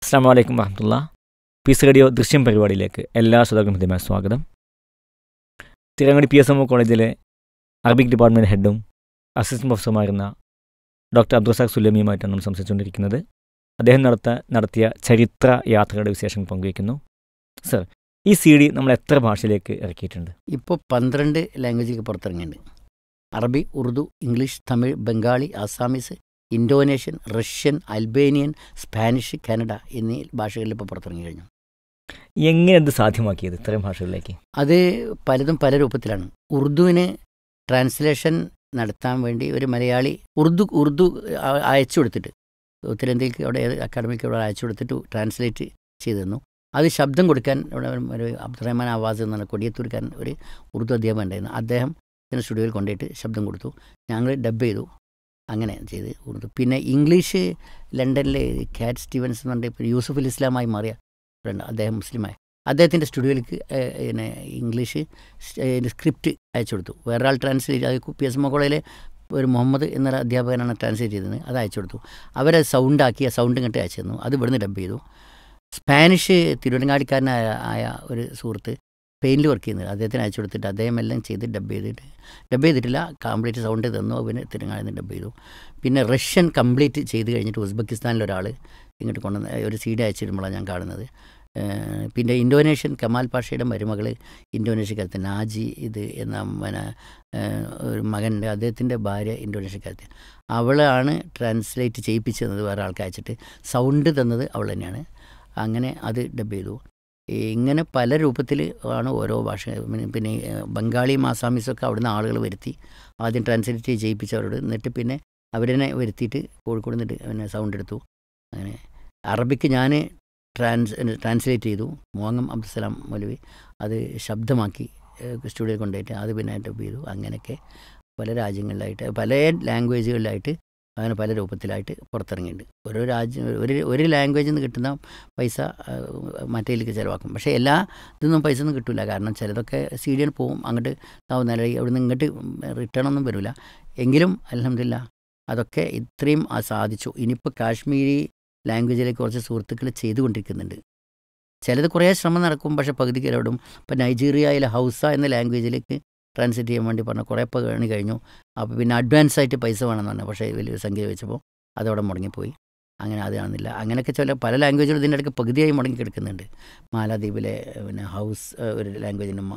അസ്സാം വലൈക്കും വറഹമുല്ല piece radio ദൃശ്യം പരിപാടിയിലേക്ക് എല്ലാ ശ്രോതാക്കളും ഹൃദ്യമായ സ്വാഗതം Tirurangadi P S M O കോളേജിലെ അറബിക് ഡിപ്പാർട്ട്മെൻറ്റ് ഹെഡും അസിസ്റ്റന്റ് പ്രൊഫസറുമായിരുന്ന ഡോക്ടർ അബ്ദുറസാഖ് സുല്ലമിയുമായിട്ടാണ് നമ്മൾ സംസാരിച്ചുകൊണ്ടിരിക്കുന്നത് അദ്ദേഹം നടത്ത നടത്തിയ ചരിത്ര യാത്രകളുടെ വിശേഷങ്ങൾ പങ്കുവയ്ക്കുന്നു സർ ഈ സി ഡി നമ്മൾ എത്ര ഭാഷയിലേക്ക് ഇറക്കിയിട്ടുണ്ട് ഇപ്പോൾ പന്ത്രണ്ട് ലാംഗ്വേജിലേക്ക് പുറത്തിറങ്ങിയിട്ടുണ്ട് Arabi Urdu English Tamil Bengali Assamese Indonesian Russian Albanian Spanish Kannada എന്നീ ഭാഷകളിൽ ഇപ്പോൾ പുറത്തിറങ്ങി കഴിഞ്ഞു എങ്ങനെ ഇത് സാധ്യമാക്കിയത് ഇത്രയും ഭാഷകളിലേക്ക് അത് പലതും പല രൂപത്തിലാണ് ഉറുദുവിന് ട്രാൻസ്ലേഷൻ നടത്താൻ വേണ്ടി ഒരു മലയാളി ഉറുദു ഉറുദു അ- അയച്ചു കൊടുത്തിട്ട് ഉത്തരേന്ത്യക്ക് അവിടെ ഏത് അക്കാഡമിക്ക് അവിടെ അയച്ചു കൊടുത്തിട്ട് ട്രാൻസ്ലേറ്റ് ചെയ്തു തന്നു അത് ശബ്ദം കൊടുക്കാൻ ഇവിടെ ഒരു അബ്ദുറഹ്മാൻ ആവാസ് എന്നുള്ള കൊടിയത്തൂർക്കാരൻ ഒരു ഉറുദു അധ്യാപകൻ ഉണ്ടായിരുന്നു അദ്ദേഹം ഇതിന് സ്റ്റുഡിയോയിൽ കൊണ്ടുപോയിട്ട് ശബ്ദം കൊടുത്തു ഞങ്ങൾ ഡബ് ചെയ്തു അങ്ങനെ ചെയ്ത് ഉറുദു പിന്നെ ഇംഗ്ലീഷ് ലണ്ടനിലെ കാറ്റ് സ്റ്റീവൻസ് എന്ന് പറഞ്ഞ ഇപ്പോൾ യൂസുഫ് അൽ ഇസ്ലാമായി മാറിയ ഫ്രണ്ട് അദ്ദേഹം മുസ്ലിമായി അദ്ദേഹത്തിൻ്റെ സ്റ്റുഡിയോയിലേക്ക് ഏഹ്, പിന്നെ ഇംഗ്ലീഷ് സ്ക്രിപ്റ്റ് അയച്ചു കൊടുത്തു വേറൊരാൾ ട്രാൻസ്ലേറ്റ് അത് പി എസ് എം കോളേജിലെ ഒരു മുഹമ്മദ് എന്നൊരു അധ്യാപകനാണ് ട്രാൻസ്ലേറ്റ് ചെയ്തത് അത് അയച്ചു കൊടുത്തു അവരെ സൗണ്ടാക്കി ആ സൗണ്ട് ഇങ്ങോട്ട് അയച്ചു തന്നു അത് ഇവിടുന്ന് ഡബ് ചെയ്തു സ്പാനിഷ് തിരുവനങ്ങാടിക്കാരനായ ആയ ഒരു സുഹൃത്ത് പെയിൻറ്റിൽ വർക്ക് ചെയ്യുന്നത് അദ്ദേഹത്തിന് അയച്ചു കൊടുത്തിട്ട് അദ്ദേഹം എല്ലാം ചെയ്ത് ഡബ് ചെയ്തിട്ട് ഡബ് ചെയ്തിട്ടില്ല കംപ്ലീറ്റ് സൗണ്ട് തന്നു പിന്നെ തിരുവനങ്ങാടി ഡബ് ചെയ്തു പിന്നെ റഷ്യൻ കംപ്ലീറ്റ് ചെയ്ത് കഴിഞ്ഞിട്ട് ഉസ്ബെക്കിസ്ഥാനിലെ ഒരാൾ ഇങ്ങോട്ട് കൊണ്ടുവന്ന് ഒരു സീഡ് അയച്ചിടുമ്പോഴാണ് ഞാൻ കാണുന്നത് ഏഹ് പിന്നെ ഇന്തോനേഷ്യൻ കമാൽ പാഷയുടെ മരുമകൾ ഇന്തോനേഷ്യക്കാരത്തെ നാജി ഇത് എന്ന പിന്നെ ഏഹ് ഒരു മകനുണ്ട് അദ്ദേഹത്തിൻ്റെ ഭാര്യ ഇന്തോനേഷ്യക്കാരത്തെ അവളാണ് ട്രാൻസ്ലേറ്റ് ചെയ്യിപ്പിച്ചത് വേറെ ആൾക്ക് അയച്ചിട്ട് സൗണ്ട് തന്നത് അവൾ തന്നെയാണ് അങ്ങനെ അത് ഡബ് ചെയ്തു ഇങ്ങനെ പല രൂപത്തിൽ ആണ് ഓരോ ഭാഷ പിന്നെ- പിന്നെ ഈ, ഏഹ്, ബംഗാളിയും ആസാമീസും ഒക്കെ അവിടുന്ന് ആളുകൾ വരുത്തി ആദ്യം ട്രാൻസ്ലേറ്റ് ചെയ്യിപ്പിച്ചവരോട് എന്നിട്ട് പിന്നെ അവരെന്നെ വരുത്തിയിട്ട് കോഴിക്കോട് നിന്നിട്ട് പിന്നെ സൗണ്ട് എടുത്തു അങ്ങനെ അറബിക്ക് ഞാൻ ട്രാൻസ് ട്രാൻസ്ലേറ്റ് ചെയ്തു മോങ്ങം അബ്ദുസലാം മൗലവി അത് ശബ്ദമാക്കി സ്റ്റുഡിയോയിൽ കൊണ്ടുപോയിട്ട് അത് പിന്നെ ഡബ് ചെയ്തു അങ്ങനെയൊക്കെ പല രാജ്യങ്ങളിലായിട്ട് പല ലാംഗ്വേജുകളിലായിട്ട് അങ്ങനെ പല രൂപത്തിലായിട്ട് പുറത്തിറങ്ങിയിട്ടുണ്ട് ഓരോ രാജ്യം ഒരു ഒരു ലാംഗ്വേജിൽ നിന്ന് കിട്ടുന്ന പൈസ മറ്റേലേക്ക് ചിലവാക്കും പക്ഷേ എല്ലാ ഇതൊന്നും പൈസ ഒന്നും കിട്ടില്ല കാരണം ചിലതൊക്കെ സീഡിയൻ പോവും അങ്ങോട്ട് ആവും നില അവിടെ നിന്ന് ഇങ്ങോട്ട് റിട്ടേൺ ഒന്നും വരില്ല എങ്കിലും അലഹമില്ല അതൊക്കെ ഇത്രയും ആ സാധിച്ചു ഇനിയിപ്പോൾ കാശ്മീരി ലാംഗ്വേജിലേക്ക് കുറച്ച് സുഹൃത്തുക്കൾ ചെയ്തുകൊണ്ടിരിക്കുന്നുണ്ട് ചിലത് കുറേ ശ്രമം നടക്കും പക്ഷേ പകുതിക്ക് ഇടപെടും ഇപ്പോൾ നൈജീരിയയിലെ ഹൗസ എന്ന ലാംഗ്വേജിലേക്ക് ട്രാൻസ്ലേറ്റ് ചെയ്യാൻ വേണ്ടി പറഞ്ഞു കുറേ പണി കഴിഞ്ഞു അപ്പോൾ പിന്നെ അഡ്വാൻസ് ആയിട്ട് പൈസ വേണമെന്ന് പറഞ്ഞു പക്ഷേ വലിയൊരു സംഖ്യ വെച്ചപ്പോൾ അതവിടെ മുടങ്ങിപ്പോയി അങ്ങനെ അത് കാണുന്നില്ല അങ്ങനെയൊക്കെ ചില പല ലാംഗ്വേജുകളും ഇതിൻ്റെ ഇടയ്ക്ക് പകുതിയായി മുടങ്ങി കിടക്കുന്നുണ്ട് മാലാദ്വീപിലെ പിന്നെ ഹൗസ് ഏഹ്, ഒരു ലാംഗ്വേജിനും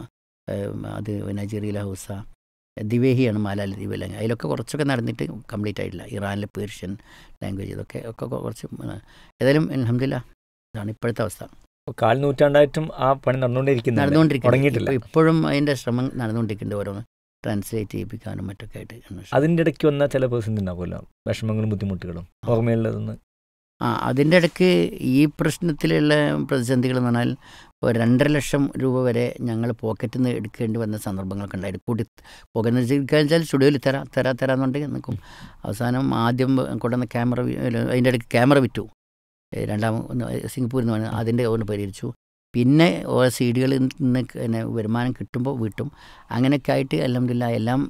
അത് നൈജീരിയയിലെ ഹൗസ ദിവേഹിയാണ് മാലാദ്വീപ് ലാംഗ്വേജ് അതിലൊക്കെ കുറച്ചൊക്കെ നടന്നിട്ട് കംപ്ലീറ്റ് ആയിട്ടില്ല ഇറാനിലെ പേർഷ്യൻ ലാംഗ്വേജ് ഇതൊക്കെ ഒക്കെ കുറച്ച് ഉം, ഏതായാലും അലഹമില്ല ഇതാണ് ഇപ്പോഴത്തെ അവസ്ഥ അപ്പോൾ കാൽ നൂറ്റാണ്ടായിട്ടും ആ പണി നടന്നുകൊണ്ടിരിക്കുന്നുണ്ട് നടന്നുകൊണ്ടിരിക്കുന്നത് തുടങ്ങിയിട്ടില്ല ഇപ്പൊ ഇപ്പോഴും അതിൻ്റെ ശ്രമം നടന്നുകൊണ്ടിരിക്കുന്നുണ്ട് ഓരോന്ന് ട്രാൻസ്ലേറ്റ് ചെയ്യിപ്പിക്കാനും മറ്റൊക്കെ ആയിട്ട് അന്വേഷണം. അതിൻ്റെ ഇടയ്ക്ക് വന്ന ചില പേഴ്സൻ്റ് ഉണ്ടാവുമല്ലോ വിഷമങ്ങളും ബുദ്ധിമുട്ടുകളും ഓർമ്മയുള്ളതെന്ന് ആ അതിൻ്റെ ഇടയ്ക്ക് ഈ പ്രശ്നത്തിലുള്ള പ്രതിസന്ധികൾ എന്ന് പറഞ്ഞാൽ ഇപ്പോൾ രണ്ടര ലക്ഷം രൂപ വരെ ഞങ്ങൾ പോക്കറ്റിൽ നിന്ന് എടുക്കേണ്ടി വന്ന സന്ദർഭങ്ങളൊക്കെ ഉണ്ടായിരുന്നു കൂടി പോക്കറ്റ് വെച്ചാൽ സ്റ്റുഡിയോയിൽ തരാം തരാ തരാന്നുണ്ടെങ്കിൽ നിൽക്കും അവസാനം ആദ്യം കൊണ്ടുവന്ന ക്യാമറ വി- അല്ല, അതിൻ്റെ ഇടയ്ക്ക് ക്യാമറ വിറ്റു ഏ, രണ്ടാം ഒന്ന് സിംഗപ്പൂരിൽ നിന്ന് വന്ന് അതിൻ്റെ ഒന്ന് പരിഹരിച്ചു പിന്നെ ഓരോ സി ഡികളിൽ നിന്ന് പിന്നെ വരുമാനം കിട്ടുമ്പോൾ വീട്ടും അങ്ങനെയൊക്കെ ആയിട്ട് അലഹമില്ല എല്ലാം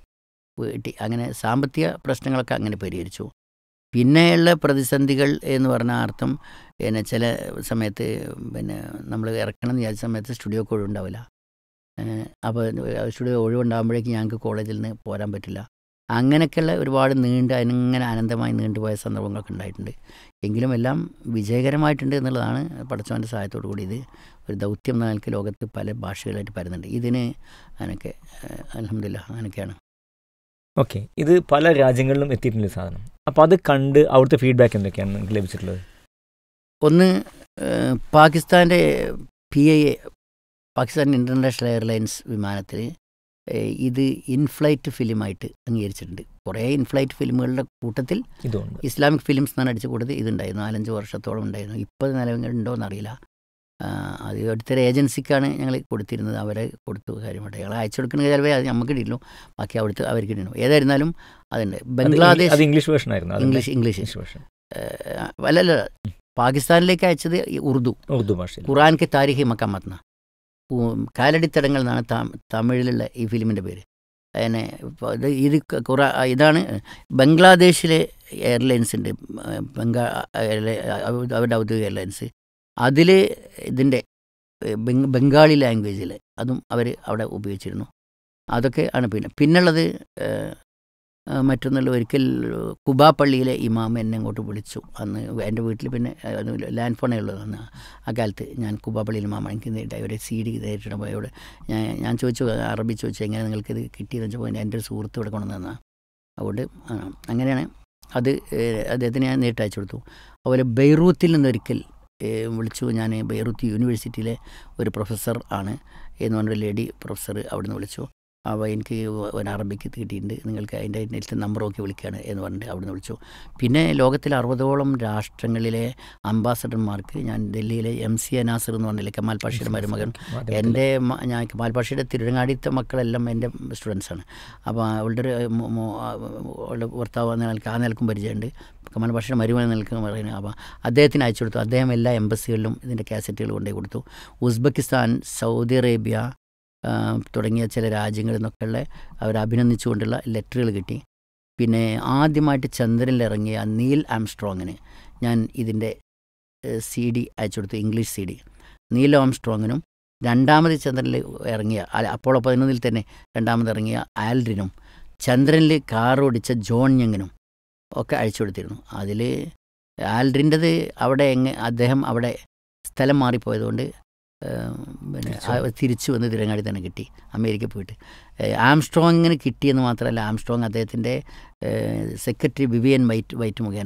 വീട്ടി അങ്ങനെ സാമ്പത്തിക പ്രശ്നങ്ങളൊക്കെ അങ്ങനെ പരിഹരിച്ചു പിന്നെയുള്ള പ്രതിസന്ധികൾ എന്ന് പറഞ്ഞ അർത്ഥം പിന്നെ ചില സമയത്ത് പിന്നെ നമ്മൾ ഇറക്കണം എന്ന് വിചാരിച്ച സമയത്ത് സ്റ്റുഡിയോക്ക് ഒഴിവുണ്ടാവില്ല അപ്പോൾ സ്റ്റുഡിയോ ഒഴിവുണ്ടാകുമ്പോഴേക്ക് ഞങ്ങൾക്ക് കോളേജിൽ നിന്ന് പോരാൻ പറ്റില്ല അങ്ങനെയൊക്കെയുള്ള ഒരുപാട് നീണ്ട് അതിനിങ്ങനെ അനന്തമായി നീണ്ടുപോയ സന്ദർഭങ്ങളൊക്കെ ഉണ്ടായിട്ടുണ്ട് എങ്കിലും എല്ലാം വിജയകരമായിട്ടുണ്ട് എന്നുള്ളതാണ് പടച്ചവൻ്റെ സഹായത്തോടു കൂടി ഇത് ഒരു ദൗത്യം എന്ന നിലയ്ക്ക് ലോകത്ത് പല ഭാഷകളായിട്ട് പരുന്നുണ്ട് ഇതിന് അങ്ങനെയൊക്കെ അലഹമില്ല അങ്ങനെയൊക്കെയാണ് ഓക്കെ ഇത് പല രാജ്യങ്ങളിലും എത്തിയിട്ടുണ്ട് ഈ സാധനം അപ്പോൾ അത് കണ്ട് അവിടുത്തെ ഫീഡ്ബാക്ക് എന്തൊക്കെയാണ് നിങ്ങൾക്ക് ലഭിച്ചിട്ടുള്ളത് ഒന്ന് ഏഹ്, പാകിസ്ഥാൻ്റെ P I A Pakistan international airlines വിമാനത്തിൽ ഏഹ്, ഇത് ഇൻഫ്ലൈറ്റ് ഫിലിമായിട്ട് അംഗീകരിച്ചിട്ടുണ്ട് കുറേ ഇൻഫ്ലൈറ്റ് ഫിലിമുകളുടെ കൂട്ടത്തിൽ ഇതുകൊണ്ട് ഇസ്ലാമിക് ഫിലിംസ് എന്നാണ് അടിച്ചു കൂട്ടത്തിൽ ഇതുണ്ടായിരുന്നു നാലഞ്ച് വർഷത്തോളം ഉണ്ടായിരുന്നു ഇപ്പോൾ നിലവിലുണ്ടോ എന്നറിയില്ല ആ, അത് അടുത്തൊരു ഏജൻസിക്കാണ് ഞങ്ങൾ കൊടുത്തിരുന്നത് അവരെ കൊടുത്തു കാര്യമായിട്ട് ഞങ്ങൾ അയച്ചു കൊടുക്കുന്ന ചിലവേ അത് നമുക്ക് ഇടില്ലോ ബാക്കി അവിടുത്തെ അവർക്ക് ഇടണു ഏതായിരുന്നാലും അതുണ്ട് അത് ബംഗ്ലാദേശ് അത് ഇംഗ്ലീഷ് വേർഷൻ ആയിരുന്നു അതിന്റെ ഇംഗ്ലീഷ് ഇംഗ്ലീഷ് ഇംഗ്ലീഷ് വേർഷൻ ഏഹ്, അല്ലല്ല പാകിസ്ഥാനിലേക്ക് അയച്ചത് ഈ ഉറുദു ഉറുദു ഭാഷയിൽ ഖുറാൻ കെ താരിഖി മക്കാമത്ന കാലടിത്തടങ്ങൾ എന്നാണ് താ- തമിഴിലുള്ള ഈ ഫിലിമിൻ്റെ പേര് അതിനെ ഇപ്പോൾ ഇത് ഇത് ഖുറാ ഇതാണ് ബംഗ്ലാദേശിലെ എയർലൈൻസ് ഉണ്ട് ബംഗാ അവരുടെ ഔദ്യോഗിക എയർലൈൻസ് അതിൽ ഇതിൻ്റെ ബംഗ- ബംഗാളി ലാംഗ്വേജിൽ അതും അവർ അവിടെ ഉപയോഗിച്ചിരുന്നു അതൊക്കെ ആണ് പിന്നെ പിന്നുള്ളത് ഏഹ്, ആ, മറ്റൊന്നുള്ള ഒരിക്കൽ കുബാ പള്ളിയിലെ ഇമാം എന്നെ അങ്ങോട്ട് വിളിച്ചു അന്ന് എൻ്റെ വീട്ടിൽ പിന്നെ ലാൻഡ് ഫോണേ ഉള്ളത് അന്ന് ആ കാലത്ത് ഞാൻ കുബാ പള്ളിയിൽ ഇമാം എനിക്ക് നേരിട്ട് ഒരു സി ഡി നേരിട്ട് അയോട് ഞാൻ ഞാൻ ചോദിച്ചു അറബി ചോദിച്ചു എങ്ങനെ നിങ്ങൾക്കിത് കിട്ടിയെന്ന് വെച്ചപ്പോൾ എൻ്റെ ഒരു സുഹൃത്ത് ഇവിടെ കൊണ്ടുവന്നതാണ് അതുകൊണ്ട് ആ, അങ്ങനെയാണ് അത് ഏഹ്, അദ്ദേഹത്തിന് ഞാൻ നേരിട്ട് അയച്ചു കൊടുത്തു അതുപോലെ ബെയ്റൂത്തിൽ നിന്നൊരിക്കൽ ഏഹ്, വിളിച്ചു ഞാൻ ബെയ്റൂത്ത് യൂണിവേഴ്സിറ്റിയിലെ ഒരു പ്രൊഫസർ ആണ് എന്ന് പറഞ്ഞൊരു ലേഡി പ്രൊഫസർ അവിടെ നിന്ന് വിളിച്ചു അപ്പോൾ എനിക്ക് ഒരു അറബിക്ക് കിട്ടിയിട്ടുണ്ട് നിങ്ങൾക്ക് അതിൻ്റെ നെറ്റ് നമ്പർ നോക്കി വിളിക്കുകയാണ് എന്ന് പറഞ്ഞിട്ട് അവിടെ നിന്ന് വിളിച്ചു പിന്നെ ലോകത്തിലെ അറുപതോളം രാഷ്ട്രങ്ങളിലെ അംബാസഡർമാർക്ക് ഞാൻ ഡൽഹിയിലെ എം സി അനാസർ എന്ന് പറഞ്ഞില്ലേ കമാൽ പാഷയുടെ മരുമകൻ എൻ്റെ മ- ഞാൻ കമാൽ പാഷയുടെ തിരുവങ്ങാടിത്തെ മക്കളെല്ലാം എൻ്റെ സ്റ്റുഡൻസാണ് അപ്പോൾ അവളുടെ ഒരു മോ- മോ- അവളുടെ ഭർത്താവ് എന്ന നിലക്ക് ആ നിലക്കും പരിചയമുണ്ട് കമാൽ പാഷയുടെ മരുമകൻ എന്ന നിലക്കും പറയുന്നത് അപ്പോൾ അദ്ദേഹത്തിന് അയച്ചു കൊടുത്തു അദ്ദേഹം എല്ലാ എംബസികളിലും ഇതിൻ്റെ കാസറ്റുകൾ കൊണ്ടുപോയി കൊടുത്തു ഉസ്ബെക്കിസ്ഥാൻ സൗദി അറേബ്യ ആ, തുടങ്ങിയ ചില രാജ്യങ്ങളിൽ നിന്നൊക്കെയുള്ള അവർ അഭിനന്ദിച്ചുകൊണ്ടുള്ള ലെറ്ററുകൾ കിട്ടി പിന്നെ ആദ്യമായിട്ട് ചന്ദ്രനിൽ ഇറങ്ങിയ നീൽ ആംസ്ട്രോങ്ങിന് ഞാൻ ഇതിൻ്റെ സി ഡി അയച്ചു കൊടുത്തു ഇംഗ്ലീഷ് സി ഡി നീൽ ആംസ്ട്രോങ്ങിനും രണ്ടാമത് ചന്ദ്രനിൽ ഇറങ്ങിയ അല്ല അപ്പോളോ പതിനൊന്നിൽ തന്നെ രണ്ടാമത് ഇറങ്ങിയ ആൽഡ്രിനും ചന്ദ്രനിൽ കാർ ഓടിച്ച ജോൺ ഞങ്ങിനും ഒക്കെ അയച്ചു കൊടുത്തിരുന്നു അതിൽ ആൽഡ്രിൻ്റെത് അവിടെ എങ്ങ അദ്ദേഹം അവിടെ സ്ഥലം മാറിപ്പോയതുകൊണ്ട് ഏം, പിന്നെ തിരിച്ചു ആ തിരിച്ചു വന്ന് തിരങ്ങാടി തന്നെ കിട്ടി അമേരിക്ക പോയിട്ട് ഏഹ് ആംസ്ട്രോങ്ങിന് കിട്ടിയെന്ന് മാത്രമല്ല ആംസ്ട്രോങ് അദ്ദേഹത്തിൻ്റെ സെക്രട്ടറി വിവിയൻ വൈറ്റ് വൈറ്റ് മുഖേന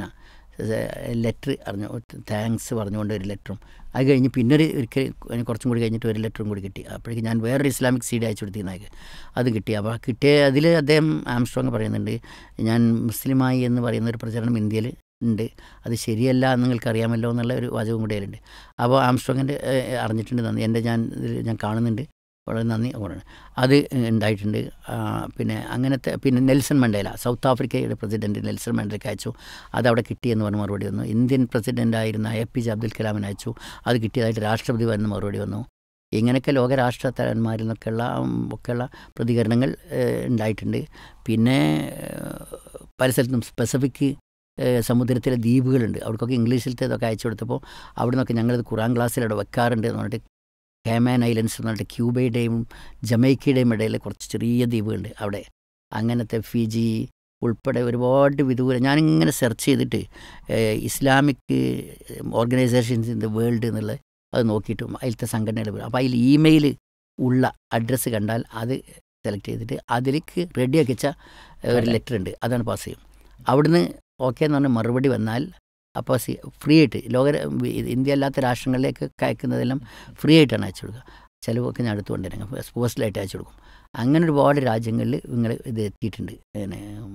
ലെറ്റർ അറിഞ്ഞു താങ്ക്സ് പറഞ്ഞുകൊണ്ട് ഒരു ലെറ്ററും അത് കഴിഞ്ഞ് പിന്നൊരു ഒരിക്കൽ അതിന് കുറച്ചും കൂടി കഴിഞ്ഞിട്ട് ഒരു ലെറ്ററും കൂടി കിട്ടി അപ്പോഴേക്കും ഞാൻ വേറൊരു ഇസ്ലാമിക് സീഡ് അയച്ചു കൊടുത്തിരുന്നേക്ക് അത് കിട്ടി അപ്പോൾ ആ കിട്ടിയ അതിൽ അദ്ദേഹം ആംസ്ട്രോങ് പറയുന്നുണ്ട് ഞാൻ മുസ്ലിമായി എന്ന് പറയുന്ന ഒരു പ്രചരണം ഇന്ത്യയിൽ ഉണ്ട് അത് ശരിയല്ല എന്ന് നിങ്ങൾക്ക് അറിയാമല്ലോ എന്നുള്ള ഒരു വാചകം കൂടി അതിലുണ്ട് അപ്പോൾ ആംസ്ട്രോങ്ങിൻ്റെ അറിഞ്ഞിട്ടുണ്ട് നന്ദി എൻ്റെ ഞാൻ ഇതിൽ ഞാൻ കാണുന്നുണ്ട് വളരെ നന്ദി പറയണം അത് ഉണ്ടായിട്ടുണ്ട് ആ, പിന്നെ അങ്ങനത്തെ പിന്നെ നെൽസൺ മണ്ടേല സൗത്ത് ആഫ്രിക്കയുടെ പ്രസിഡൻറ്റ് നെൽസൺ മണ്ടേലക്ക് അയച്ചു അത് അവിടെ കിട്ടിയെന്ന് പറഞ്ഞ് മറുപടി വന്നു ഇന്ത്യൻ പ്രസിഡൻ്റായിരുന്ന എ പി ജെ അബ്ദുൽ കലാമിന് അയച്ചു അത് കിട്ടിയതായിട്ട് രാഷ്ട്രപതി വന്ന് മറുപടി വന്നു ഇങ്ങനെയൊക്കെ ലോകരാഷ്ട്ര തലവന്മാരിൽ നിന്നൊക്കെയുള്ള ഉം, ഒക്കെയുള്ള പ്രതികരണങ്ങൾ ഏഹ്, ഉണ്ടായിട്ടുണ്ട് പിന്നെ ഏഹ്, പല സ്ഥലത്തും സ്പെസിഫിക് ഏഹ്, സമുദ്രത്തിലെ ദ്വീപുകളുണ്ട് അവർക്കൊക്കെ ഇംഗ്ലീഷിലത്തേതൊക്കെ അയച്ചു കൊടുത്തപ്പോൾ അവിടെ നിന്നൊക്കെ ഞങ്ങളിത് ഖുറാൻ ക്ലാസ്സിലവിടെ വെക്കാറുണ്ട് എന്ന് പറഞ്ഞിട്ട് കേമാൻ ഐലൻഡ്സ് എന്ന് പറഞ്ഞിട്ട് ക്യൂബയുടെയും ജമൈക്കയുടെയും ഇടയിൽ കുറച്ച് ചെറിയ ദ്വീപുകളുണ്ട് അവിടെ അങ്ങനത്തെ ഫിജി ഉൾപ്പെടെ ഒരുപാട് വിദൂരം ഞാനിങ്ങനെ സെർച്ച് ചെയ്തിട്ട് uh, Islamic organisations in the world എന്നുള്ളത് അത് നോക്കിയിട്ടും അതിലത്തെ സംഘടനകൾ വരും അപ്പോൾ അതിൽ ഇമെയിൽ ഉള്ള അഡ്രസ്സ് കണ്ടാൽ അത് സെലക്ട് ചെയ്തിട്ട് അതിലേക്ക് റെഡിയാക്കി വെച്ച ഏഹ്, ഒരു അതെ. ലെറ്റർ ഉണ്ട് അതാണ് പാസ് ചെയ്യും അവിടുന്ന് ഓക്കെ എന്ന് പറഞ്ഞ് മറുപടി വന്നാൽ അപ്പോൾ സി ഫ്രീ ആയിട്ട് ലോക ഇന്ത്യ അല്ലാത്ത രാഷ്ട്രങ്ങളിലേക്ക് അയക്കുന്നതെല്ലാം ഫ്രീ ആയിട്ടാണ് അയച്ചു കൊടുക്കുക ചിലവൊക്കെ ഞാൻ അടുത്ത് കൊണ്ടുവരാം പോസ്റ്റലായിട്ട് അയച്ചു കൊടുക്കും അങ്ങനെ ഒരുപാട് രാജ്യങ്ങളിൽ നിങ്ങൾ ഇത് എത്തിയിട്ടുണ്ട് പിന്നെ ഉം,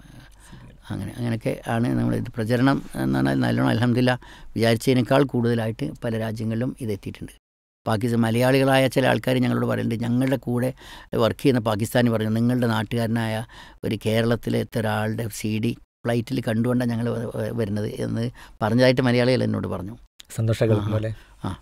അങ്ങനെ അങ്ങനെയൊക്കെ ആണ് നമ്മൾ ഇത് പ്രചരണം എന്ന് പറഞ്ഞാൽ നല്ലോണം അലഹമില്ല വിചാരിച്ചതിനേക്കാൾ കൂടുതലായിട്ട് പല രാജ്യങ്ങളിലും ഇത് എത്തിയിട്ടുണ്ട് പാകിസ്ഥാൻ മലയാളികളായ ചില ആൾക്കാർ ഞങ്ങളോട് പറയുന്നുണ്ട് ഞങ്ങളുടെ കൂടെ വർക്ക് ചെയ്യുന്ന പാകിസ്ഥാനി പറഞ്ഞു നിങ്ങളുടെ നാട്ടുകാരനായ ഒരു കേരളത്തിലത്തെ ഒരാളുടെ സി ഡി ഫ്ലൈറ്റിൽ കണ്ടുകൊണ്ടാണ് ഞങ്ങൾ വരുന്നത് എന്ന് പറഞ്ഞതായിട്ട് മലയാളികൾ എന്നോട് പറഞ്ഞു സന്തോഷം കേൾക്കുമ്പോൾ അല്ലേ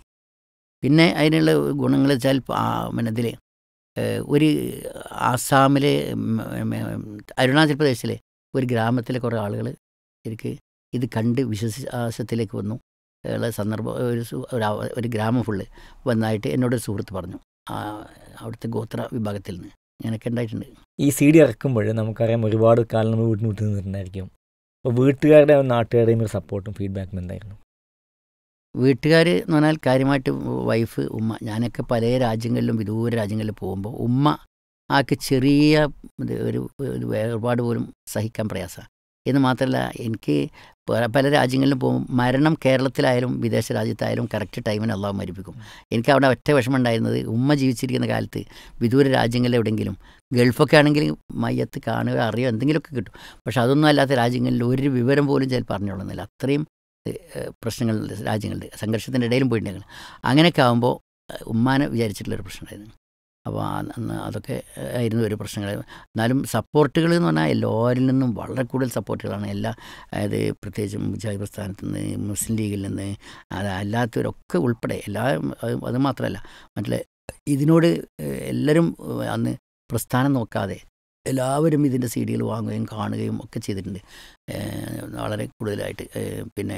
പിന്നെ അതിനുള്ള ഗുണങ്ങൾ വെച്ചാൽ പിന്നെ ഇതിൽ ഒരു ആസാമിലെ ഉം, ഉം, ഉം, അരുണാചൽ പ്രദേശിലെ ഒരു ഗ്രാമത്തിലെ കുറേ ആളുകൾ എനിക്ക് ഇത് കണ്ട് വിശ്വാസത്തിലേക്ക് വന്നു ഉള്ള സന്ദർഭം ഒരു സു- ഒരു അവ- ഒരു ഗ്രാമം ഫുള്ള് വന്നായിട്ട് എന്നോട് ഒരു സുഹൃത്ത് പറഞ്ഞു ആ, അവിടുത്തെ ഗോത്ര വിഭാഗത്തിൽ നിന്ന് അങ്ങനെയൊക്കെ ഉണ്ടായിട്ടുണ്ട് ഈ സി ഡി ഇറക്കുമ്പോൾ നമുക്കറിയാം ഒരുപാട് കാലം നമ്മൾ വീട്ടിൽ വിട്ടു നിന്നിട്ടുണ്ടായിരിക്കും അപ്പോൾ വീട്ടുകാരുടെ നാട്ടുകാരുടെയും ഒരു സപ്പോർട്ടും ഫീഡ്ബാക്കും എന്തായിരുന്നു വീട്ടുകാർ എന്ന് പറഞ്ഞാൽ കാര്യമായിട്ട് വൈഫ് ഉമ്മ ഞാനൊക്കെ പല രാജ്യങ്ങളിലും വിദൂര രാജ്യങ്ങളിൽ പോകുമ്പോൾ ഉമ്മ ആക്ക് ചെറിയ ഇത് ഒരു ഒരു വേർപാട് പോലും സഹിക്കാൻ പ്രയാസമാണ് എന്ന് മാത്രമല്ല എനിക്ക് പല- പല രാജ്യങ്ങളിലും പോകും മരണം കേരളത്തിലായാലും വിദേശ രാജ്യത്തായാലും കറക്റ്റ് ടൈമിന് അള്ളാഹു മരിപ്പിക്കും എനിക്ക് അവിടെ ഒറ്റ വിഷമം ഉണ്ടായിരുന്നത് ഉമ്മ ജീവിച്ചിരിക്കുന്ന കാലത്ത് വിദൂര രാജ്യങ്ങളിൽ എവിടെയെങ്കിലും ഗൾഫൊക്കെ ആണെങ്കിൽ മയ്യത്ത് കാണുക അറിയുക എന്തെങ്കിലുമൊക്കെ കിട്ടും പക്ഷെ അതൊന്നും അല്ലാത്ത രാജ്യങ്ങളിൽ ഒരു വിവരം പോലും ചിലപ്പോൾ അറിഞ്ഞോളുന്നില്ല അത്രയും ഏഹ്, പ്രശ്നങ്ങൾ രാജ്യങ്ങളുണ്ട് സംഘർഷത്തിൻ്റെ ഇടയിലും പോയിട്ടുണ്ടെങ്കിൽ അങ്ങനെയൊക്കെ ആകുമ്പോൾ ഉമ്മാനെ വിചാരിച്ചിട്ടുള്ളൊരു പ്രശ്നമായിരുന്നു അപ്പോൾ ആ- അന്ന് അതൊക്കെ ആയിരുന്നു ഒരു പ്രശ്നങ്ങൾ എന്നാലും സപ്പോർട്ടുകൾ എന്ന് പറഞ്ഞാൽ എല്ലാവരിൽ നിന്നും വളരെ കൂടുതൽ സപ്പോർട്ടുകളാണ് എല്ലാ അതായത് പ്രത്യേകിച്ചും മുജാഹിദ് പ്രസ്ഥാനത്ത് നിന്ന് മുസ്ലിം ലീഗിൽ നിന്ന് അത് അല്ലാത്തവരൊക്കെ ഉൾപ്പെടെ എല്ലാ അത് അത് മാത്രമല്ല മറ്റുള്ള ഇതിനോട് ഏഹ്, എല്ലാവരും ഏഹ്, അന്ന് പ്രസ്ഥാനം നോക്കാതെ എല്ലാവരും ഇതിൻ്റെ സി ഡികൾ വാങ്ങുകയും കാണുകയും ഒക്കെ ചെയ്തിട്ടുണ്ട് ഏഹ് വളരെ കൂടുതലായിട്ട് ഏഹ് പിന്നെ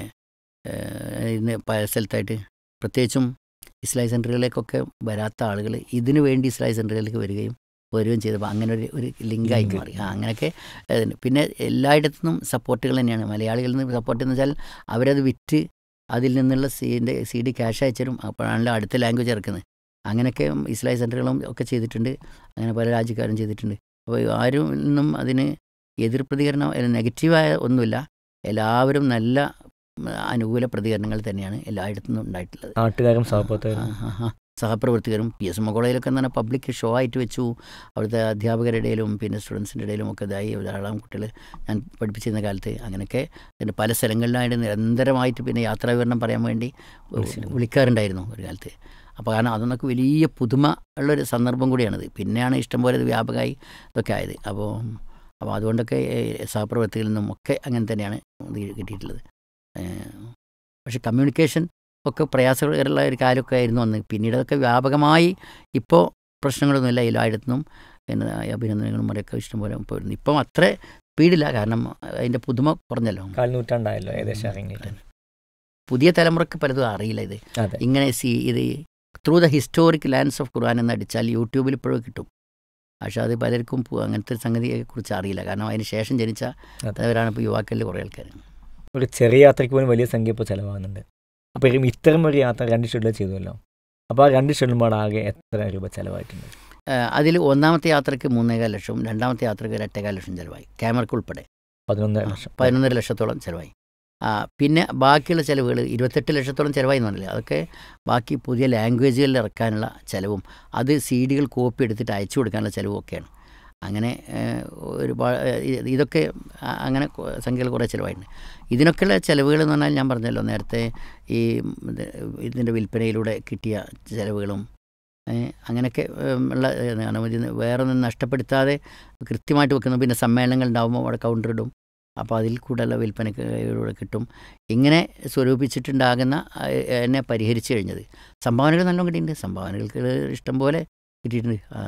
ഏഹ് ഇന്ന് പല സ്ഥലത്തായിട്ട് പ്രത്യേകിച്ചും ഇസ്ലായി സെൻറ്ററുകളിലേക്കൊക്കെ വരാത്ത ആളുകൾ ഇതിനു വേണ്ടി ഇസ്ലായി സെൻറ്ററുകളിലേക്ക് വരികയും വരികയും ചെയ്തപ്പോൾ അങ്ങനെ ഒരു ഒരു ലിങ്കായി Link. മാറി ആ അങ്ങനെയൊക്കെ ഏഹ് പിന്നെ എല്ലായിടത്തു നിന്നും സപ്പോർട്ടുകൾ തന്നെയാണ് മലയാളികളിൽ നിന്ന് സപ്പോർട്ട് എന്ന് വെച്ചാൽ അവരത് വിറ്റ് അതിൽ നിന്നുള്ള സീൻ്റെ സി ഡി ക്യാഷ് അയച്ചരും അപ്പോഴാണല്ലോ അടുത്ത ലാംഗ്വേജ് ഇറക്കുന്നത് അങ്ങനെയൊക്കെ ഇസ്ലായി സെൻറ്ററുകളും ഒക്കെ ചെയ്തിട്ടുണ്ട് അങ്ങനെ പല രാജ്യക്കാരും ചെയ്തിട്ടുണ്ട് അപ്പോൾ ആരും നിന്നും അതിന് എതിർ പ്രതികരണം അല്ല, നെഗറ്റീവായ ഒന്നുമില്ല എല്ലാവരും നല്ല ഉം, അനുകൂല പ്രതികരണങ്ങൾ തന്നെയാണ് എല്ലായിടത്തു നിന്നും ഉണ്ടായിട്ടുള്ളത് നാട്ടുകാരും സഹപ്രവർത്തകരും ആ, ആ, ആ. സഹപ്രവർത്തകരും പി എസ് എം കോളേജിലൊക്കെ തന്നെ പബ്ലിക് ഷോ ആയിട്ട് വെച്ചു അവിടുത്തെ അധ്യാപകരുടെ ഇടയിലും പിന്നെ സ്റ്റുഡൻസിൻ്റെ ഇടയിലും ഒക്കെ ഇതായി ധാരാളം കുട്ടികൾ ഞാൻ പഠിപ്പിച്ചിരുന്ന കാലത്ത് അങ്ങനെയൊക്കെ പിന്നെ പല സ്ഥലങ്ങളിലായിട്ട് നിരന്തരമായിട്ട് പിന്നെ യാത്രാ വിവരണം പറയാൻ വേണ്ടി വിളിച്ചിരുന്നു. വിളിക്കാറുണ്ടായിരുന്നു ഒരു കാലത്ത് അപ്പോൾ കാരണം അതൊന്നൊക്കെ വലിയ പുതുമ ഉള്ളൊരു സന്ദർഭം കൂടിയാണത് പിന്നെയാണ് ഇഷ്ടംപോലെ ഇത് വ്യാപകമായി ഇതൊക്കെ ആയത് അപ്പോൾ അപ്പോൾ അതുകൊണ്ടൊക്കെ ഏഹ്, സഹപ്രവർത്തകരിൽ നിന്നും ഒക്കെ അങ്ങനെ തന്നെയാണ് ഇത് കിട്ടിയിട്ടുള്ളത് ഏഹ്, പക്ഷേ കമ്മ്യൂണിക്കേഷൻ ഒക്കെ പ്രയാസകരമുള്ള ഒരു കാലമൊക്കെ ആയിരുന്നു അന്ന് പിന്നീട് അതൊക്കെ വ്യാപകമായി ഇപ്പോൾ പ്രശ്നങ്ങളൊന്നുമില്ല എല്ലായിടത്തുനിന്നും പിന്നെ അഭിനന്ദനങ്ങളും മറിയൊക്കെ ഇഷ്ടംപോലെ പോയിരുന്നു ഇപ്പം അത്ര സ്പീഡില്ല കാരണം അതിൻ്റെ പുതുമ കുറഞ്ഞല്ലോ കാൽ നൂറ്റാണ്ടായല്ലോ ഏകദേശം ഇറങ്ങിയിട്ട് പുതിയ തലമുറക്ക് പലതും അറിയില്ല ഇത് അതെ ഇങ്ങനെ സി ഇത് through the historic lands of Quran എന്ന് അടിച്ചാൽ യൂട്യൂബിൽ ഇപ്പോഴും കിട്ടും പക്ഷേ അത് പലർക്കും പു- അങ്ങനത്തെ ഒരു സംഗതിയെക്കുറിച്ച് അറിയില്ല കാരണം അതിന് ശേഷം ജനിച്ച അതെ. അവരാണ് ഇപ്പോൾ യുവാക്കളിൽ കുറേ ആൾക്കാർ ഒരു ചെറിയ യാത്രയ്ക്ക് പോലും വലിയ സംഖ്യ ഇപ്പോൾ ചിലവാകുന്നുണ്ട് അപ്പോൾ ഇത്തരം ഒരു യാത്ര രണ്ട് ഷെഡ്യൂൾ ചെയ്തുവല്ലോ അപ്പോൾ ആ രണ്ട് ഷെഡ്യൂൾ പാടെ ആകെ എത്ര രൂപ ചിലവായിട്ടുണ്ട് അതിൽ ഒന്നാമത്തെ യാത്രയ്ക്ക് മൂന്നേകാൽ ലക്ഷവും രണ്ടാമത്തെ യാത്രയ്ക്ക് ഒരു എട്ടേകാൽ ലക്ഷം ചിലവായി ക്യാമറയ്ക്ക് ഉൾപ്പെടെ പതിനൊന്നര ലക്ഷം പതിനൊന്നര ലക്ഷത്തോളം ചിലവായി ആ, പിന്നെ ബാക്കിയുള്ള ചിലവുകൾ ഇരുപത്തെട്ട് ലക്ഷത്തോളം ചിലവായി എന്ന് പറഞ്ഞില്ലേ അതൊക്കെ ബാക്കി പുതിയ ലാംഗ്വേജുകളിൽ ഇറക്കാനുള്ള ചിലവും അത് സി ഡികൾ കോപ്പി എടുത്തിട്ട് അയച്ചു കൊടുക്കാനുള്ള ചിലവും ഒക്കെയാണ് അങ്ങനെ ഏഹ്, ഒരുപാട് ഏഹ്, ഇതൊക്കെ ആ- അങ്ങനെ കൊ- സംഖ്യകൾ കുറേ ചിലവായിട്ടുണ്ട് ഇതിനൊക്കെയുള്ള ചിലവുകൾ എന്ന് പറഞ്ഞാൽ ഞാൻ പറഞ്ഞല്ലോ നേരത്തെ ഈ ഇത് ഇതിൻ്റെ വിൽപ്പനയിലൂടെ കിട്ടിയ ചിലവുകളും ഏഹ്, അങ്ങനെയൊക്കെ ഏഹ്, ഉള്ള ഏഹ്, കാരണം ഇത് വേറെ ഒന്നും നഷ്ടപ്പെടുത്താതെ കൃത്യമായിട്ട് വെക്കുന്നു പിന്നെ സമ്മേളനങ്ങൾ ഉണ്ടാകുമ്പോൾ അവിടെ കൗണ്ടർ ഇടും അപ്പോൾ അതിൽ കൂടുതലുള്ള വിൽപ്പനയിലൂടെ കിട്ടും ഇങ്ങനെ സ്വരൂപിച്ചിട്ടുണ്ടാകുന്ന ഏഹ്, എന്നെ പരിഹരിച്ചു കഴിഞ്ഞത് സംഭാവനകൾ നല്ലോണം കിട്ടിയിട്ടുണ്ട് സംഭാവനകൾക്ക് ഇഷ്ടംപോലെ കിട്ടിയിട്ടുണ്ട് ആ,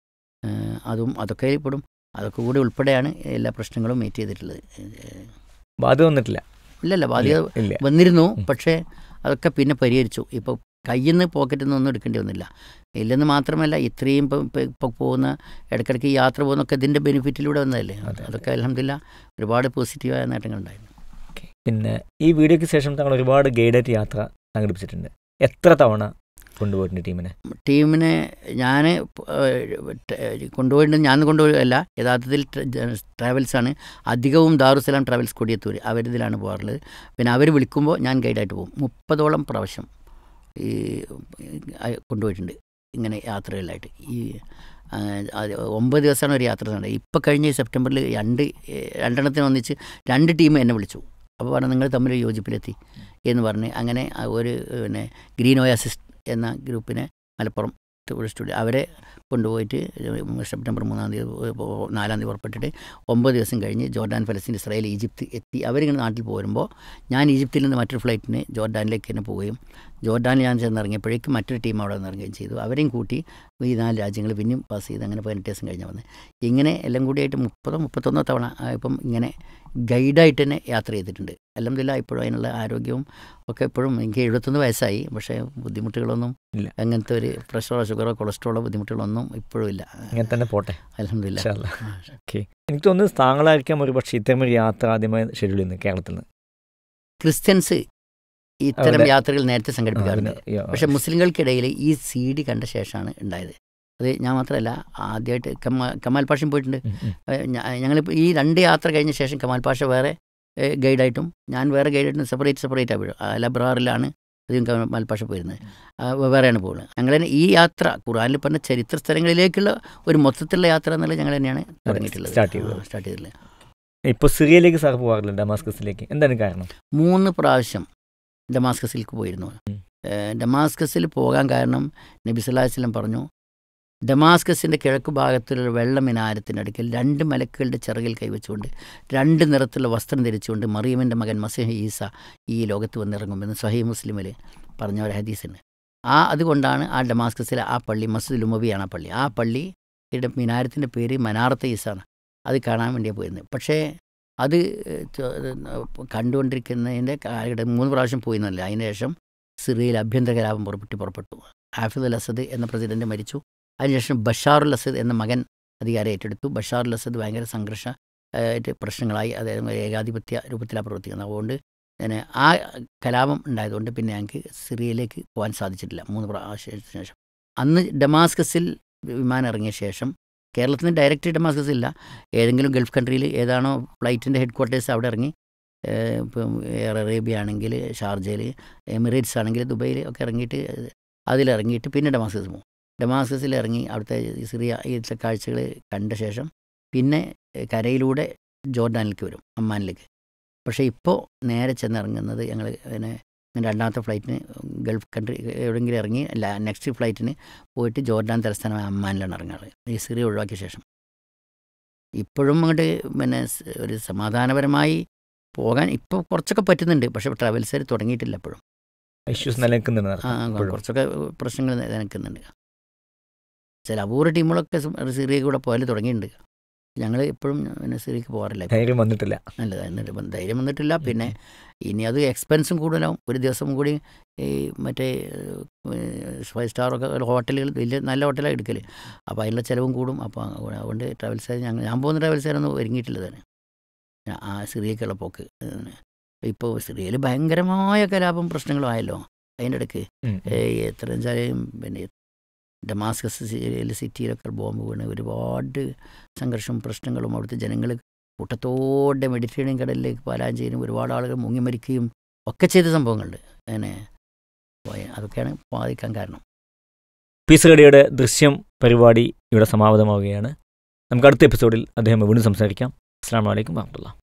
ഏഹ്, അതും അതൊക്കെ പെടും അതൊക്കെ കൂടി ഉൾപ്പെടെയാണ് എല്ലാ പ്രശ്നങ്ങളും മീറ്റ് ചെയ്തിട്ടുള്ളത് ഏഹ്, ബാധ്യത വന്നിട്ടില്ല ഇല്ലല്ല ബാധ്യത ഇല്ല വന്നിരുന്നു ഉം. പക്ഷേ അതൊക്കെ പിന്നെ പരിഹരിച്ചു ഇപ്പോൾ കയ്യിൽ നിന്ന് പോക്കറ്റിൽ നിന്നൊന്നും എടുക്കേണ്ടി വന്നില്ല ഇല്ലെന്ന് മാത്രമല്ല ഇത്രയും ഇപ്പം ഇപ്പം ഇപ്പോൾ പോകുന്ന ഇടയ്ക്കിടയ്ക്ക് ഈ യാത്ര പോകുന്നൊക്കെ ഇതിൻ്റെ ബെനിഫിറ്റിലൂടെ വന്നതല്ലേ അതെ. അതൊക്കെ അലഹമില്ല ഒരുപാട് പോസിറ്റീവായ നേട്ടങ്ങളുണ്ടായിരുന്നു പിന്നെ ഈ വീഡിയോയ്ക്ക് ശേഷം താങ്കൾ ഒരുപാട് ഗൈഡായിട്ട് യാത്ര സംഘടിപ്പിച്ചിട്ടുണ്ട് എത്ര തവണ കൊണ്ടുപോയിട്ടുണ്ട് ടീമിനെ ടീമിനെ ഞാൻ കൊണ്ടുപോയിട്ട് ഞാൻ കൊണ്ടുപോയല്ല യഥാർത്ഥത്തിൽ ട്രാവൽസാണ് അധികവും ദാറുസലാം ട്രാവൽസ് കൊടിയത്തൂർ അവരിതിലാണ് പോകാറുള്ളത് പിന്നെ അവർ വിളിക്കുമ്പോൾ ഞാൻ ഗൈഡായിട്ട് പോകും മുപ്പതോളം പ്രാവശ്യം ഈ ആ, കൊണ്ടുപോയിട്ടുണ്ട് ഇങ്ങനെ യാത്രകളിലായിട്ട് ഈ ആ, അത് ഒമ്പത് ദിവസമാണ് ഒരു യാത്ര നടന്നത് ഇപ്പോൾ കഴിഞ്ഞ ഈ സെപ്റ്റംബറിൽ രണ്ട് ഏ, രണ്ടെണ്ണത്തിന് ഒന്നിച്ച് രണ്ട് ടീം എന്നെ വിളിച്ചു അപ്പോൾ പറഞ്ഞു നിങ്ങൾ തമ്മിൽ യോജിപ്പിലെത്തി എന്ന് പറഞ്ഞ് അങ്ങനെ ആ ഒരു പിന്നെ ഗ്രീൻ ഓയാസിസ് എന്ന ഗ്രൂപ്പിനെ മലപ്പുറം ടൂറിസ്റ്റ് സ്റ്റുഡിയോ അവരെ കൊണ്ടുപോയിട്ട് സെപ്റ്റംബർ മൂന്നാം തീയതി പോ- നാലാം തീയതി പുറപ്പെട്ടിട്ട് ഒമ്പത് ദിവസം കഴിഞ്ഞ് ജോർഡാൻ ഫലസ്തീൻ ഇസ്രായേൽ ഈജിപ്ത് എത്തി അവരിങ്ങനെ നാട്ടിൽ പോരുമ്പോൾ ഞാൻ ഈജിപ്തിൽ നിന്ന് മറ്റൊരു ഫ്ലൈറ്റിന് ജോർഡാനിലേക്ക് തന്നെ പോവുകയും ജോർഡാനിൽ ഞാൻ ചെന്നിറങ്ങിയപ്പോഴേക്കും മറ്റൊരു ടീം അവിടെ നിന്നിറങ്ങുകയും ചെയ്തു അവരെയും കൂട്ടി ഈ നാല് രാജ്യങ്ങൾ പിന്നെയും പാസ് ചെയ്ത് അങ്ങനെ പതിനെട്ട് ദിവസം കഴിഞ്ഞ് വന്നത് ഇങ്ങനെ എല്ലാം കൂടിയായിട്ട് മുപ്പതോ മുപ്പത്തൊന്നോ തവണ ആ, ഇപ്പം ഇങ്ങനെ ഗൈഡായിട്ട് തന്നെ യാത്ര ചെയ്തിട്ടുണ്ട് അല്ലെന്നില്ല ഇപ്പോഴും അതിനുള്ള ആരോഗ്യവും ഒക്കെ എപ്പോഴും എനിക്ക് എഴുപത്തൊന്ന് വയസ്സായി പക്ഷേ ബുദ്ധിമുട്ടുകളൊന്നും ഇല്ല. അങ്ങനത്തെ ഒരു പ്രഷറോ ഷുഗറോ കൊളസ്ട്രോളോ ബുദ്ധിമുട്ടുകളൊന്നും ഇപ്പോഴും ഇല്ല ഇങ്ങനെ തന്നെ പോട്ടെ അലഹമില്ല ഇൻഷാ അല്ലാ. എനിക്ക് തോന്നുന്നു താങ്കളായിരിക്കാം ഒരു പക്ഷേ ഇത്തരം ഒരു യാത്ര ആദ്യമായി ഷെഡ്യൂൾ ചെയ്യുന്നത് കേരളത്തിൽ നിന്ന് ക്രിസ്ത്യൻസ് ഇത്തരം അവിടെ- യാത്രകൾ നേരത്തെ ആ, സംഘടിപ്പിക്കാറുണ്ട് അതിന് ഈ- പക്ഷെ മുസ്ലിങ്ങൾക്കിടയിൽ ഈ സി ഡി കണ്ട ശേഷമാണ് ഉണ്ടായത് അത് ഞാൻ മാത്രമല്ല ആദ്യമായിട്ട് കമാ കമാൽ പാഷയും പോയിട്ടുണ്ട് ഉം, ഉം. ഞങ്ങളിപ്പോൾ ഈ രണ്ട് യാത്ര കഴിഞ്ഞ ശേഷം കമാൽ പാഷ വേറെ ഏഹ്, ഗൈഡായിട്ടും ഞാൻ വേറെ ഗൈഡായിട്ടും സെപ്പറേറ്റ് സെപ്പറേറ്റ് ആയി ലബ്രാറിലാണ് അധികം കമാൽ പാഷ പോയിരുന്നത് ആ, വേറെയാണ് പോകുന്നത് ഞങ്ങൾ തന്നെ ഈ യാത്ര ഖുറാനിൽ പറഞ്ഞ ചരിത്ര സ്ഥലങ്ങളിലേക്കുള്ള ഒരു മൊത്തത്തിലുള്ള യാത്ര എന്നുള്ളത് ഞങ്ങൾ തന്നെയാണ് തുടങ്ങിയിട്ടുള്ളത് start ചെയ്തത്. സ്റ്റാർട്ട് ചെയ്തിട്ടുള്ളത് ഇപ്പോൾ സിറിയയിലേക്ക് സാർ പോകാറില്ല ഡമാസ്കസിലേക്ക് എന്താണ് കാരണം മൂന്ന് പ്രാവശ്യം ഡമാസ്കസിലേക്ക് പോയിരുന്നു ഉം. ഏഹ് ഡമാസ്കസിൽ പോകാൻ കാരണം നബി സല്ലല്ലാഹു അലൈഹി വസല്ലം പറഞ്ഞു ഡമാസ്കസിൻ്റെ കിഴക്ക് ഭാഗത്തുള്ള വെള്ള മിനാരത്തിനടുക്കൽ രണ്ട് മലക്കുകളുടെ ചിറകിൽ കൈവച്ചുകൊണ്ട് രണ്ട് നിറത്തിലുള്ള വസ്ത്രം ധരിച്ചുകൊണ്ട് മറിയമിൻ്റെ മകൻ മസീഹ് ഈസ ഈ ലോകത്ത് വന്നിറങ്ങുമെന്ന് സഹീ മുസ്ലിമിൽ പറഞ്ഞ ഒരു ഹദീസുണ്ട് ആ അതുകൊണ്ടാണ് ആ ഡമാസ്കസിലെ ആ പള്ളി മസ്ജിദ് ഉമവിയാണ് ആ പള്ളി ആ പള്ളിയുടെ മിനാരത്തിൻ്റെ പേര് മനാറത്തെ ഈസാണ് അത് കാണാൻ വേണ്ടിയാണ് പോയിരുന്നത് പക്ഷേ അത് ചോ- കണ്ടുകൊണ്ടിരിക്കുന്നതിൻ്റെ കാലഘട്ടം മൂന്ന് പ്രാവശ്യം പോയി എന്നല്ല അതിന് ശേഷം സിറിയയിൽ ആഭ്യന്തര കലാപം പുറപ്പെട്ട് പുറപ്പെട്ടു ഹാഫിദ് അൽ അസദ് എന്ന പ്രസിഡന്റ് മരിച്ചു അതിനുശേഷം ബഷാറുൽ അസദ് എന്ന മകൻ അധികാരം ഏറ്റെടുത്തു ബഷാറുൽ അസദ് ഭയങ്കര സംഘർഷ ആ, ആയിട്ട് പ്രശ്നങ്ങളായി അതായത് ഏകാധിപത്യ രൂപത്തിലാണ് പ്രവർത്തിക്കുന്നത് അതുകൊണ്ട് പിന്നെ ആ കലാപം ഉണ്ടായതുകൊണ്ട് പിന്നെ ഞങ്ങൾക്ക് സിറിയയിലേക്ക് പോകാൻ സാധിച്ചിട്ടില്ല മൂന്ന് പ്രാവശ്യത്തിന് ശേഷം അന്ന് ഡമാസ്കസിൽ വിമാനം ഇറങ്ങിയ ശേഷം കേരളത്തിൽ നിന്ന് ഡയറക്റ്റ് ഡമാസ്കസ് ഇല്ല ഏതെങ്കിലും ഗൾഫ് കൺട്രിയിൽ ഏതാണോ ഫ്ലൈറ്റിൻ്റെ ഹെഡ് ക്വാർട്ടേഴ്സ് അവിടെ ഇറങ്ങി ഏഹ് ഇപ്പം എയർ അറേബ്യ ആണെങ്കിൽ ഷാർജയിൽ എമിറേറ്റ്സ് ആണെങ്കിൽ ദുബൈയിൽ ഒക്കെ ഇറങ്ങിയിട്ട് അതിലിറങ്ങിയിട്ട് പിന്നെ ഡമാസ്കസ് പോകും ഡമാസ്കസിൽ ഇറങ്ങി അവിടുത്തെ ഈ സിറിയ ഇതിലെ കാഴ്ചകൾ കണ്ട ശേഷം പിന്നെ ഏഹ് കരയിലൂടെ ജോർഡാനിലേക്ക് വരും അമ്മാനിലേക്ക് പക്ഷേ ഇപ്പോൾ നേരെ ചെന്നിറങ്ങുന്നത് ഞങ്ങൾ പിന്നെ രണ്ടാമത്തെ ഫ്ലൈറ്റിന് ഗൾഫ് കൺട്രി എവിടെയെങ്കിലും ഇറങ്ങി അല്ല നെക്സ്റ്റ് ഫ്ലൈറ്റിന് പോയിട്ട് ജോർഡാൻ തലസ്ഥാനമായ അമ്മാനിലാണ് ഇറങ്ങാറ് ഈ സിറിയ ഒഴിവാക്കിയ ശേഷം ഇപ്പോഴും അങ്ങോട്ട് പിന്നെ സ് ഒരു സമാധാനപരമായി പോകാൻ ഇപ്പോൾ കുറച്ചൊക്കെ പറ്റുന്നുണ്ട് പക്ഷേ ട്രാവൽസുകാർ തുടങ്ങിയിട്ടില്ല എപ്പോഴും ഇഷ്യൂസ് നിലനിൽക്കുന്നുണ്ട് ആ ആ, ഇപ്പോഴും. കുറച്ചൊക്കെ പ്രശ്നങ്ങൾ നിലനിൽക്കുന്നുണ്ട് ചില അപൂർവ ടീമുകളൊക്കെ സ് സിറിയക്ക് കൂടെ പോയാൽ തുടങ്ങിയിട്ടുണ്ട് ഞങ്ങൾ എപ്പോഴും പിന്നെ സിറിയക്ക് പോകാറില്ല ധൈര്യം വന്നിട്ടില്ല നല്ലത് എന്നിട്ട് ഇപ്പം ധൈര്യം വന്നിട്ടില്ല പിന്നെ ഇനി അത് എക്സ്പെൻസും കൂടുതലാവും ഒരു ദിവസം കൂടി ഈ മറ്റേ ഫൈവ് സ്റ്റാറൊക്കെ ഹോട്ടലുകൾ വലിയ നല്ല ഹോട്ടലാണ് എടുക്കൽ അപ്പോൾ അതിനുള്ള ചിലവും കൂടും അപ്പോൾ അതുകൊണ്ട് ട്രാവൽസുകാർ ഞങ്ങൾ ഞാൻ പോകുന്ന ട്രാവൽസുകാരൊന്നും ഒരുങ്ങിയിട്ടില്ല തന്നെ ഞാ- ആ സിറിയക്കുള്ള പോക്ക് ഇപ്പോൾ സിറിയയിൽ ഭയങ്കരമായ കലാപം പ്രശ്നങ്ങളും ആയല്ലോ അതിൻ്റെ ഇടയ്ക്ക് ഉം. ഏയ് എത്ര വെച്ചാലും പിന്നെ ഡമാസ്കസ് സിറിയയിൽ സിറ്റിയിലൊക്കെ ബോംബ് വീണ് ഒരുപാട് സംഘർഷവും പ്രശ്നങ്ങളും അവിടുത്തെ ജനങ്ങൾ കൂട്ടത്തോടെ മെഡിറ്ററേനിയൻ കടലിലേക്ക് പാലായനം ചെയ്യുന്നു ഒരുപാട് ആളുകൾ മുങ്ങി മരിക്കുകയും ഒക്കെ ചെയ്ത സംഭവങ്ങളുണ്ട് അങ്ങനെ പോയ അതൊക്കെയാണ് ബാധിക്കാൻ കാരണം പീസ് കടിയുടെ ദൃശ്യം പരിപാടി ഇവിടെ സമാപിതമാവുകയാണ് നമുക്ക് അടുത്ത എപ്പിസോഡിൽ അദ്ദേഹം വീണ്ടും സംസാരിക്കാം അസ്സാം വലൈക്കും വാഹമുല്ല